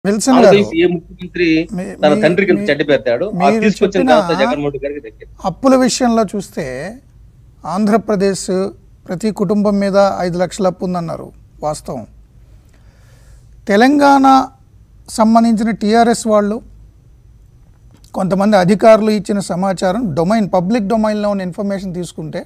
Wilson గారు ఆంధ్రప్రదేశ్ ఏ ముఖ్యమంత్రి మీ- తన మీ- తండ్రికి ఇంత మీ- చెడ్డ పెట్టాడు ఆ మీరు తీసుకొచ్చిన చెప్పిన- తర్వాత జగన్మోహన్ రెడ్డి గారికి దక్కింది అప్పుల విషయంలో చూస్తే ఆంధ్రప్రదేశ్ ప్రతి కుటుంబం మీద ఐదు లక్షల అప్పు ఉందన్నారు వాస్తవం తెలంగాణ సంబంధించిన టీఆర్ఎస్ వాళ్ళు కొంతమంది అధికారులు ఇచ్చిన సమాచారం డొమైన్ పబ్లిక్ డొమైన్లో ఉన్న ఇన్ఫర్మేషన్ తీసుకుంటే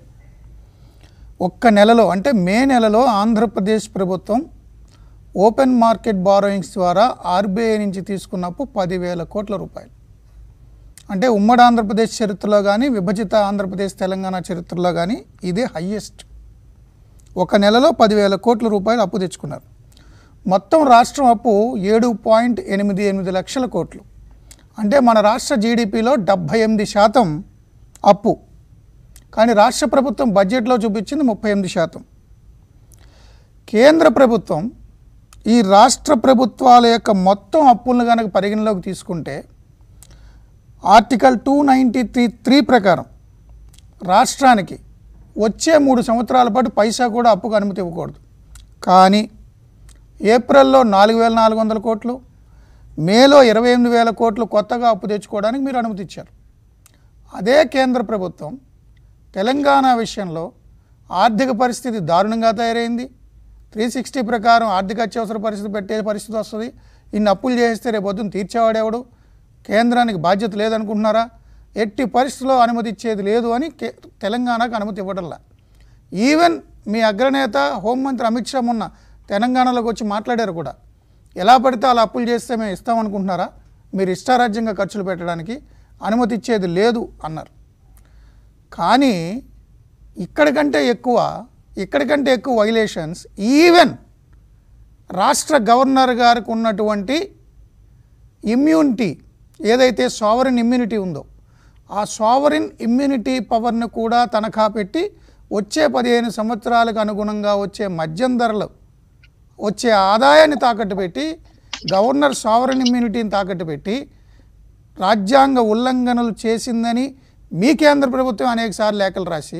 ఒక్క నెలలో అంటే మే నెలలో ఆంధ్రప్రదేశ్ ప్రభుత్వం ఓపెన్ మార్కెట్ బారోయింగ్స్ ద్వారా ఆర్బీఐ నుంచి తీసుకున్న అప్పు పదివేల కోట్ల రూపాయలు అంటే ఉమ్మడి ఆంధ్రప్రదేశ్ చరిత్రలో కానీ విభజిత ఆంధ్రప్రదేశ్ తెలంగాణ చరిత్రలో కానీ ఇదే హయ్యెస్ట్ ఒక నెలలో పదివేల కోట్ల రూపాయలు అప్పు తెచ్చుకున్నారు మొత్తం రాష్ట్రం అప్పు ఏడు పాయింట్ ఎనిమిది ఎనిమిది లక్షల కోట్లు అంటే మన రాష్ట్ర జీడిపిలో డెబ్భై ఎనిమిది శాతం అప్పు కానీ రాష్ట్ర ప్రభుత్వం బడ్జెట్లో చూపించింది ముప్పై ఎనిమిది శాతం కేంద్ర ప్రభుత్వం ఈ రాష్ట్ర ప్రభుత్వాల యొక్క మొత్తం అప్పులను కనుక పరిగణలోకి తీసుకుంటే article two ninety three three ప్రకారం రాష్ట్రానికి వచ్చే మూడు సంవత్సరాల పాటు పైసా కూడా అప్పుకు అనుమతి ఇవ్వకూడదు కానీ ఏప్రిల్లో నాలుగు వేల నాలుగు వందల కోట్లు మేలో ఇరవై ఎనిమిది వేల కోట్లు కొత్తగా అప్పు తెచ్చుకోవడానికి మీరు అనుమతి ఇచ్చారు అదే కేంద్ర ప్రభుత్వం తెలంగాణ విషయంలో ఆర్థిక పరిస్థితి దారుణంగా తయారైంది త్రీ సిక్స్టీ ప్రకారం ఆర్థిక అత్యవసర పరిస్థితి పెట్టే పరిస్థితి వస్తుంది ఇన్ని అప్పులు చేస్తే రేపు పొద్దున్న తీర్చేవాడెవడు కేంద్రానికి బాధ్యత లేదనుకుంటున్నారా ఎట్టి పరిస్థితుల్లో అనుమతి ఇచ్చేది లేదు అని కే తెలంగాణకు అనుమతి ఇవ్వడంలా ఈవెన్ మీ అగ్రనేత హోంమంత్రి అమిత్ షా మొన్న తెలంగాణలోకి వచ్చి మాట్లాడారు కూడా ఎలా పడితే అలా అప్పులు చేస్తే మేము ఇస్తామనుకుంటున్నారా మీరు ఇష్టారాజ్యంగా ఖర్చులు పెట్టడానికి అనుమతి ఇచ్చేది లేదు అన్నారు కానీ ఇక్కడికంటే ఎక్కువ ఇక్కడికంటే ఎక్కువ వైలేషన్స్ ఈవెన్ రాష్ట్ర గవర్నర్ గారికి ఉన్నటువంటి ఇమ్యూనిటీ ఏదైతే సావరిన్ ఇమ్యూనిటీ ఉందో ఆ సావరిన్ ఇమ్యూనిటీ పవర్ను కూడా తనఖా పెట్టి వచ్చే పదిహేను సంవత్సరాలకు అనుగుణంగా వచ్చే మద్యం ధరలు వచ్చే ఆదాయాన్ని తాకట్టు పెట్టి గవర్నర్ సావరిన్ ఇమ్యూనిటీని తాకట్టు పెట్టి రాజ్యాంగ ఉల్లంఘనలు చేసిందని మీ కేంద్ర ప్రభుత్వం అనేకసార్లు లేఖలు రాసి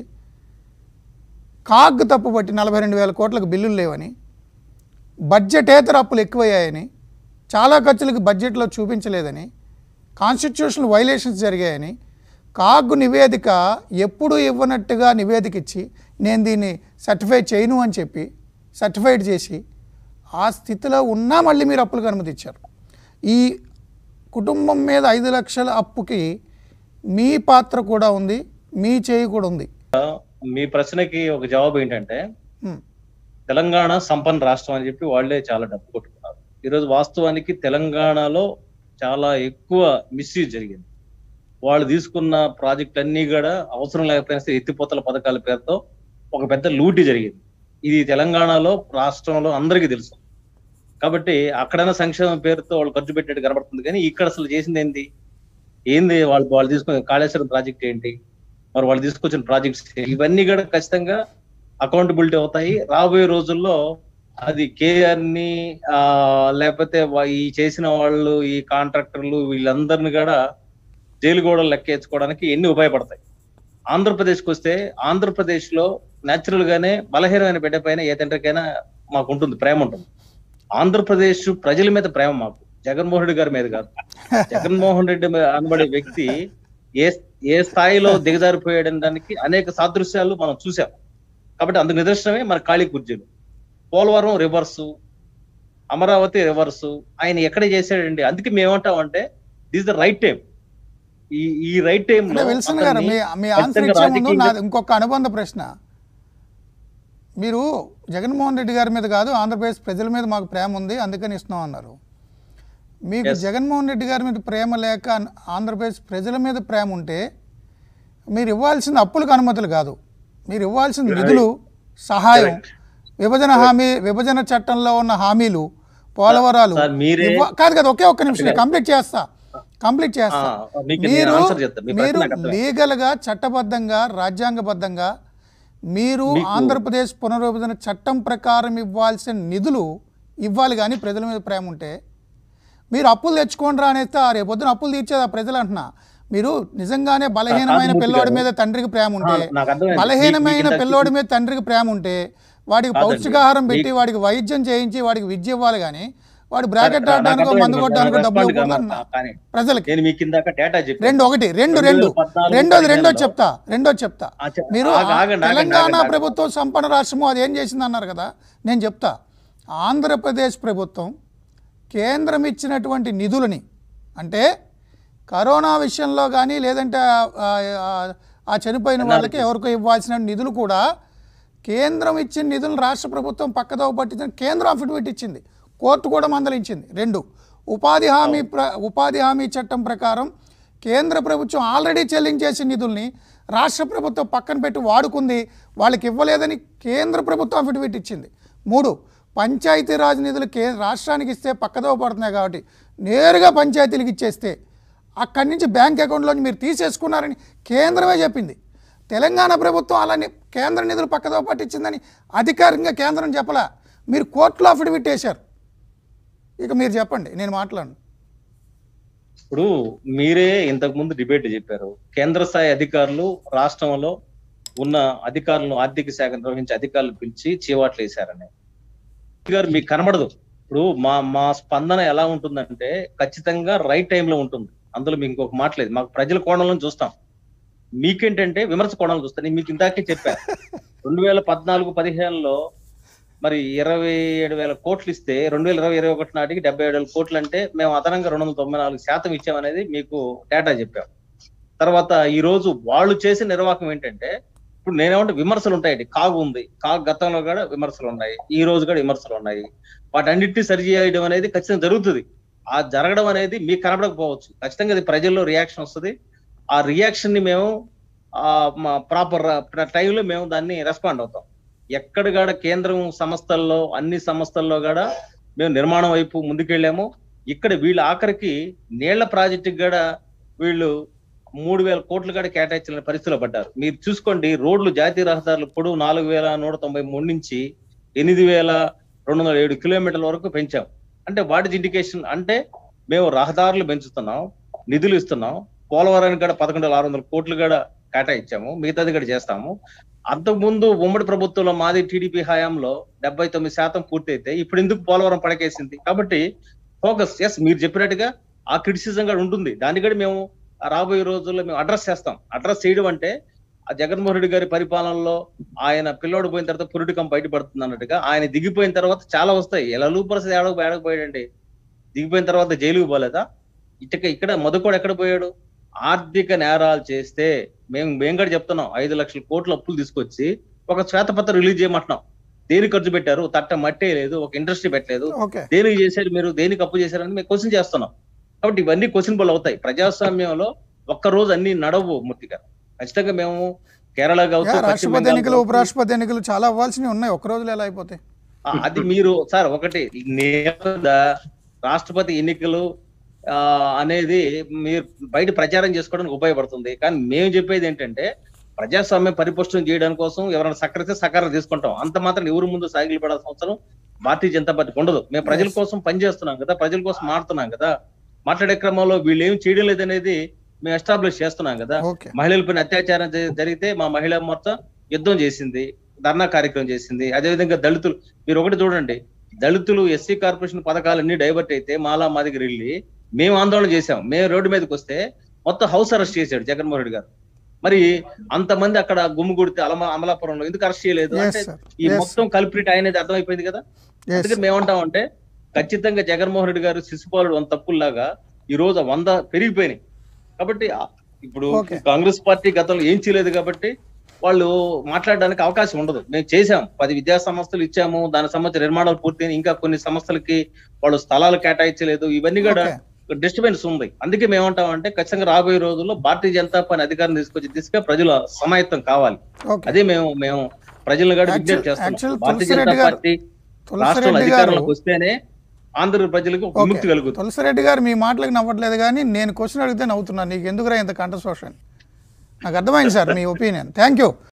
కాగ్ తప్పుపట్టి నలభై రెండు వేల కోట్లకు బిల్లులు లేవని బడ్జెటేతర అప్పులు ఎక్కువయ్యాయని చాలా ఖర్చులకు బడ్జెట్లో చూపించలేదని కాన్స్టిట్యూషనల్ వైలేషన్స్ జరిగాయని కాగ్ నివేదిక ఎప్పుడు ఇవ్వనట్టుగా నివేదిక ఇచ్చి నేను దీన్ని సర్టిఫై చేయను అని చెప్పి సర్టిఫైడ్ చేసి ఆ స్థితిలో ఉన్నా మళ్ళీ మీరు అప్పులకు అనుమతి ఇచ్చారు ఈ కుటుంబం మీద ఐదు లక్షల అప్పుకి మీ పాత్ర కూడా ఉంది మీ చేయి కూడా ఉంది మీ ప్రశ్నకి ఒక జవాబు ఏంటంటే హ్మ్. తెలంగాణ సంపన్న రాష్ట్రం అని చెప్పి వాళ్ళే చాలా డబ్బు కొట్టుకున్నారు ఈరోజు వాస్తవానికి తెలంగాణలో చాలా ఎక్కువ మిస్యూజ్ జరిగింది వాళ్ళు తీసుకున్న ప్రాజెక్ట్ అన్ని కూడా అవసరం లేకపోయినా సరే ఎత్తిపోతల పథకాల పేరుతో ఒక పెద్ద లూటి జరిగింది ఇది తెలంగాణలో రాష్ట్రంలో అందరికీ తెలుసు కాబట్టి అక్కడైనా సంక్షేమం పేరుతో వాళ్ళు ఖర్చు పెట్టినట్టు కనబడుతుంది కానీ ఇక్కడ అసలు చేసింది ఏంది ఏంది వాళ్ళు వాళ్ళు తీసుకున్న కాళేశ్వరం ప్రాజెక్ట్ ఏంటి మరి వాళ్ళు తీసుకొచ్చిన ప్రాజెక్ట్స్ ఇవన్నీ కూడా ఖచ్చితంగా అకౌంటబిలిటీ అవుతాయి రాబోయే రోజుల్లో అది కేఆర్ ని ఆ లేకపోతే వా- ఈ చేసిన వాళ్ళు ఈ కాంట్రాక్టర్లు వీళ్ళందరిని కూడా జైలు కూడా లెక్కేసుకోవడానికి ఎన్ని ఉపయోగపడతాయి ఆంధ్రప్రదేశ్కి వస్తే ఆంధ్రప్రదేశ్ లో నేచురల్ గానే బలహీనమైన బిడ్డ పైన ఏ తండ్రికైనా మాకు ఉంటుంది ప్రేమ ఉంటుంది ఆంధ్రప్రదేశ్ ప్రజల మీద ప్రేమ మాకు జగన్మోహన్ రెడ్డి గారి మీద కాదు జగన్మోహన్ రెడ్డి మీద అనబడే వ్యక్తి ఏ ఏ స్థాయిలో దిగజారిపోయాడనడానికి అనేక సాదృశ్యాలు మనం చూసాం కాబట్టి అందుకు నిదర్శనమే మన ఖాళీ కుర్చీలు పోలవరం రివర్సు అమరావతి రివర్సు ఆయన ఎక్కడ చేశాడండి అందుకే మేమేమంటాం అంటే దిస్ ద రైట్ టైం ఈ ఈ రైట్ టైం అంటే విల్సన్ గారు మీ మీ ఆన్సర్ ఇచ్చే ముందు నాది ఇంకొక అనుబంధ ప్రశ్న మీరు జగన్మోహన్ రెడ్డి గారి మీద కాదు ఆంధ్రప్రదేశ్ ప్రజల మీద మాకు ప్రేమ ఉంది అందుకని ఇస్తున్నాం అన్నారు మీకు జగన్మోహన్ రెడ్డి గారి మీద ప్రేమ లేక ఆంధ్రప్రదేశ్ ప్రజల మీద ప్రేమ ఉంటే మీరు ఇవ్వాల్సిన అప్పులకు అనుమతులు కాదు మీరు ఇవ్వాల్సిన నిధులు సహాయం విభజన హామీ విభజన చట్టంలో ఉన్న హామీలు పోలవరాలు సార్, మీరే- ఇవ్వ- కాదు కాదు ఒకే ఒక్క నిమిషం కంప్లీట్ చేస్తా కంప్లీట్ చేస్తా ఆ, మీకు నేను మీరు answer చేస్తాను. మీ ప్రశ్న మీరు నాకు అర్థమైంది. లీగల్గా చట్టబద్ధంగా రాజ్యాంగబద్ధంగా మీరు ఆంధ్రప్రదేశ్ పునర్విభజన చట్టం ప్రకారం ఇవ్వాల్సిన నిధులు ఇవ్వాలి కానీ ప్రజల మీద ప్రేమ ఉంటే మీరు అప్పులు తెచ్చుకోండి రా అనేస్తే ఆ రేపు పొద్దున అప్పులు తీర్చేది ఆ ప్రజలు అంటున్నా మీరు నిజంగానే బలహీనమైన కాదు, పిల్లోడి గారు. మీద తండ్రికి ప్రేమ ఉంటే ఆ, నాకు అర్థమైంది. బలహీనమైన మీకు- మీకు పిల్లోడి మీద తండ్రికి ప్రేమ ఉంటే వాడికి కాదండి. పౌష్టికాహారం పెట్టి వాడికి వైద్యం చేయించి వాడికి విద్య ఇవ్వాలి కానీ వాడు బ్రాకెట్ నాకు ఆడడానికి అర్థమైంది. మందు కొట్టడానికి నాకు డబ్బులు respond ఇవ్వకూడదు కాదు. కానీ ప్రజలకి నేను మీ కిందాక డేటా చెప్పాను రెండు ఒకటి రెండు రెండు రెండు వేల పద్నాలుగు రెండోది రెండోది పదిహేనులో చెప్తా రెండోది చెప్తా ఆ, చెప్- మీరు ఆగ- ఆగండి, ఆగండి, తెలంగాణ ఆగండి, ఆగండి. ప్రభుత్వం సంపన్న రాష్ట్రము అది ఏం చేసింది అన్నారు కదా నేను చెప్తా ఆంధ్రప్రదేశ్ ప్రభుత్వం కేంద్రం ఇచ్చినటువంటి నిధులని అంటే కరోనా విషయంలో కానీ లేదంటే ఆ- ఆ- ఆ చనిపోయిన వాళ్ళకి ఎవరికో ఇవ్వాల్సిన నిధులు కూడా కేంద్రం ఇచ్చిన నిధులను రాష్ట్ర ప్రభుత్వం పక్కదోవ పట్టించిన కేంద్రం అఫిడవిట్ ఇచ్చింది కోర్టు కూడా మందలించింది రెండు ఉపాధి హామీ ప్ర ఉపాధి హామీ చట్టం ప్రకారం కేంద్ర ప్రభుత్వం ఆల్రెడీ చెల్లించేసిన నిధుల్ని రాష్ట్ర ప్రభుత్వం పక్కన పెట్టి వాడుకుంది వాళ్ళకి ఇవ్వలేదని కేంద్ర ప్రభుత్వం అఫిడవిట్ ఇచ్చింది మూడు పంచాయతీరాజ్ నిధులు కే రాష్ట్రానికి ఇస్తే పక్కదోవ పడుతున్నాయి కాబట్టి నేరుగా పంచాయతీలకు ఇచ్చేస్తే అక్కడి నుంచి బ్యాంక్ అకౌంట్లోంచి మీరు తీసేసుకున్నారని కేంద్రమే చెప్పింది తెలంగాణ ప్రభుత్వం అలాని కేంద్ర నిధులు పక్కదో పట్టించిందని అధికారికంగా కేంద్రం చెప్పలా మీరు కోర్టులో అఫిడవిట్ వేశారు ఇక మీరు చెప్పండి నేను మాట్లాడను ఇప్పుడు మీరే ఇంతకు ముందు డిబేట్ చెప్పారు కేంద్ర స్థాయి అధికారులు రాష్ట్రంలో ఉన్న అధికారులను ఆర్థిక శాఖ నిర్వహించే అధికారులు పిలిచి చీవాట్లు వేశారని గారు మీకు కనబడదు ఇప్పుడు మా మా స్పందన ఎలా ఉంటుందంటే ఖచ్చితంగా రైట్ టైంలో ఉంటుంది అందులో మీకు ఇంకొక మాట లేదు మాకు ప్రజల కోణంలో చూస్తాం మీకేంటంటే విమర్శ కోణంలో చూస్తాను నేను మీకు ఇందాకే చెప్పా రెండు వేల పద్నాలుగు పదిహేనులో మరి ఇరవై ఏడు వేల కోట్లు ఇస్తే రెండు వేల ఇరవై ఇరవై ఒకటి నాటికి డెబ్బై ఏడు వేల కోట్లు అంటే మేము అదనంగా రెండు వందల తొంభై నాలుగు శాతం ఇచ్చామనేది మీకు డేటా చెప్పాం తర్వాత ఈ రోజు వాళ్ళు చేసిన నిర్వాహకం ఏంటంటే ఇప్పుడు నేనేమంటే విమర్శలు ఉంటాయండి కాగు ఉంది కాగు గతంలో కూడా విమర్శలు ఉన్నాయి ఈ రోజు కూడా విమర్శలు ఉన్నాయి వాటన్నిటిని సరి చేయడం అనేది ఖచ్చితంగా జరుగుతుంది ఆ జరగడం అనేది మీకు కనబడకపోవచ్చు ఖచ్చితంగా అది ప్రజల్లో రియాక్షన్ వస్తుంది ఆ రియాక్షన్ ని మేము ఆ ప్రాపర్ టైంలో మేము దాన్ని రెస్పాండ్ అవుతాం ఎక్కడికాడ కేంద్రం సంస్థల్లో అన్ని సంస్థల్లో కూడా మేము నిర్మాణం వైపు ముందుకెళ్ళాము ఇక్కడ వీళ్ళు ఆఖరికి నీళ్ల ప్రాజెక్టు కూడా వీళ్ళు మూడు వేల కోట్లు కూడా కేటాయించిన పరిస్థితిలో పడ్డారు మీరు చూసుకోండి రోడ్లు జాతీయ రహదారులు పొడవు నాలుగు వేల నూట తొంభై మూడు నుంచి ఎనిమిది వేల రెండు వందల ఏడు కిలోమీటర్ల వరకు పెంచాం అంటే వాటి ఇండికేషన్ అంటే మేము రహదారులు పెంచుతున్నాం నిధులు ఇస్తున్నాం పోలవరానికి కూడా పదకొండు వేల ఆరు వందల కోట్లు కూడా కేటాయించాము మిగతాది కూడా చేస్తాము అంతకుముందు ఉమ్మడి ప్రభుత్వంలో మాది టీడీపీ హయాంలో డెబ్బై తొమ్మిది శాతం పూర్తయితే ఇప్పుడు ఎందుకు పోలవరం పడకేసింది కాబట్టి ఫోకస్ ఎస్ మీరు చెప్పినట్టుగా ఆ క్రిటిసిజం కూడా ఉంటుంది దాన్ని కూడా మేము రాబోయే రోజుల్లో మేము అడ్రస్ చేస్తాం అడ్రస్ చేయడం అంటే ఆ జగన్మోహన్ రెడ్డి గారి పరిపాలనలో ఆయన పిల్లోడు పోయిన తర్వాత పురుటికం బయటపడుతుంది అన్నట్టుగా ఆయన దిగిపోయిన తర్వాత చాలా వస్తాయి ఎలా లూపరసది ఏడకు ఏడకపోయాడండి దిగిపోయిన తర్వాత జైలుకు పోలేదా ఇటుక ఇక్కడ మొదకోడు ఎక్కడ పోయాడు ఆర్థిక నేరాలు చేస్తే మేము మేము కూడా చెప్తున్నాం ఐదు లక్షల కోట్ల అప్పులు తీసుకొచ్చి ఒక శ్వేతపత్రం రిలీజ్ చేయమంటున్నాం దేనికి ఖర్చు పెట్టారు తట్ట మట్టే లేదు ఒక ఇండస్ట్రీ పెట్టలేదు ఓకే దేనికి చేశారు మీరు దేనికి అప్పు చేశారని మేము క్వశ్చన్ చేస్తున్నాం కాబట్టి ఇవన్నీ క్వశ్చనబుల్ అవుతాయి ప్రజాస్వామ్యంలో ఒక్క రోజు అన్ని నడవు మూర్తి గారు ఖచ్చితంగా మేము కేరళ కావచ్చు యా, పశ్చిమ రాష్ట్రపతి బెంగాల్ ఎన్నికలు కావచ్చు, ఉపరాష్ట్రపతి ఎన్నికలు చాలా అవ్వాల్సినవి ఉన్నాయి ఒక్క రోజులో ఎలా అయిపోతాయి ఆ, అది మీరు సార్ ఒకటి నేరుగా రాష్ట్రపతి ఎన్నికలు ఆ, అనేది మీరు బయట ప్రచారం చేసుకోవడానికి ఉపయోగపడుతుంది కానీ మేము చెప్పేది ఏంటంటే ప్రజాస్వామ్యం పరిపుష్టం చేయడం కోసం ఎవరైనా సక్కరితే సకారం తీసుకుంటాం అంత మాత్రం ఎవరి ముందు సాగిలి పడాల్సిన అవసరం భారతీయ జనతా పార్టీకి ఉండదు మేము ప్రజల Yes. కోసం పనిచేస్తున్నాం కదా ప్రజల కోసం మాట్లాడుతున్నాం కదా మాట్లాడే క్రమంలో వీళ్ళు ఏం చేయడం లేదనేది మేము ఎస్టాబ్లిష్ చేస్తున్నాం కదా ఓకే మహిళలపైన అత్యాచారం జ- జరిగితే మా మహిళా మొత్తం యుద్ధం చేసింది ధర్నా కార్యక్రమం చేసింది అదేవిధంగా దళితులు మీరు ఒకటి చూడండి దళితులు ఎస్సీ కార్పొరేషన్ పథకాలన్నీ డైవర్ట్ అయితే మాలా మా దగ్గర వెళ్ళి మేము ఆందోళన చేశాం మేము రోడ్డు మీదకి వస్తే మొత్తం హౌస్ అరెస్ట్ చేశాడు జగన్మోహన్ రెడ్డి గారు మరి అంతమంది అక్కడ గుమ్మిగుడితే అలమ అమలాపురంలో ఎందుకు అరెస్ట్ చేయలేదు ఎస్ అంటే సార్ ఈ Yes. మొత్తం కల్ప్రిట్ ఆయనది అర్థమైపోయింది కదా ఎస్ అందుకని మేమంటామంటే ఖచ్చితంగా జగన్మోహన్ రెడ్డి గారు శిశుపాలుడు వంద తప్పుల్లాగా ఈ రోజు ఆ వంద పెరిగిపోయినాయి కాబట్టి ఆ- ఇప్పుడు Okay. కాంగ్రెస్ పార్టీ గతంలో ఏం చేయలేదు కాబట్టి వాళ్ళు మాట్లాడడానికి అవకాశం ఉండదు మేము చేశాం పది విద్యా సంస్థలు ఇచ్చాము దాని సంబంధించిన నిర్మాణాలు పూర్తయినాయి ఇంకా కొన్ని సంస్థలకి వాళ్ళు స్థలాలు కేటాయించలేదు ఇవన్నీ కూడా ఓకే డిస్టర్బెన్స్ ఉంది అందుకే మేమంటాం అంటే ఖచ్చితంగా రాబోయే రోజుల్లో భారతీయ జనతా పార్టీ అధికారం తీసుకొచ్చి దిశగా ప్రజలు సమాయత్తం కావాలి ఓకే అదే మేము మేము ప్రజలను కూడా Actual- విజ్ఞప్తి చేస్తున్నాం actual భారతీయ తులసిరెడ్డి జనతా గారు- పార్టీ రాష్ట్రంలో తులసిరెడ్డి గారు అధికారంలోకి వస్తేనే ఆంధ్ర ప్రజలకు ఒక విముక్తి కలుగుతుంది తులసిరెడ్డి గారు మీ మాటలకు నవ్వట్లేదు కానీ నేను క్వశ్చన్ అడిగితే నవ్వుతున్నాను నీకు ఎందుకురా ఇంత కంఠశోషణ నాకు అర్థమైంది సార్ మీ ఒపీనియన్ థ్యాంక్ యూ